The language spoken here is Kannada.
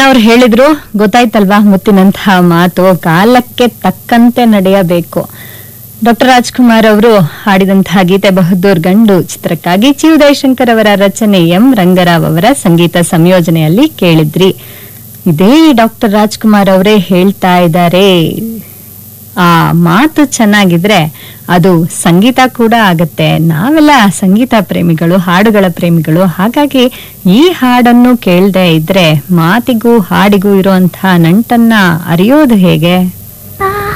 ಅವ್ರು ಹೇಳಿದ್ರು ಗೊತ್ತಾಯ್ತಲ್ವಾ ಮುತ್ತಿನಂತಹ ಮಾತು ಕಾಲಕ್ಕೆ ತಕ್ಕಂತೆ ನಡೆಯಬೇಕು ಡಾಕ್ಟರ್ ರಾಜ್ಕುಮಾರ್ ಅವರು ಹಾಡಿದಂತಹ ಗೀತೆ ಬಹದ್ದೂರ್ ಗಂಡು ಚಿತ್ರಕ್ಕಾಗಿ ಚಿ ಉದಯಶಂಕರ್ ಅವರ ರಚನೆ ಎಂ ರಂಗರಾವ್ ಅವರ ಸಂಗೀತ ಸಂಯೋಜನೆಯಲ್ಲಿ ಕೇಳಿದ್ರಿ ಇದೇ ಡಾಕ್ಟರ್ ರಾಜ್ಕುಮಾರ್ ಅವರೇ ಹೇಳ್ತಾ ಇದ್ದಾರೆ ಆ ಮಾತು ಚೆನ್ನಾಗಿದ್ರೆ ಅದು ಸಂಗೀತ ಕೂಡ ಆಗತ್ತೆ ನಾವೆಲ್ಲ ಸಂಗೀತ ಪ್ರೇಮಿಗಳು ಹಾಡುಗಳ ಪ್ರೇಮಿಗಳು ಹಾಗಾಗಿ ಈ ಹಾಡನ್ನು ಕೇಳದೆ ಇದ್ರೆ ಮಾತಿಗೂ ಹಾಡಿಗೂ ಇರುವಂತಹ ನಂಟನ್ನ ಅರಿಯೋದು ಹೇಗೆ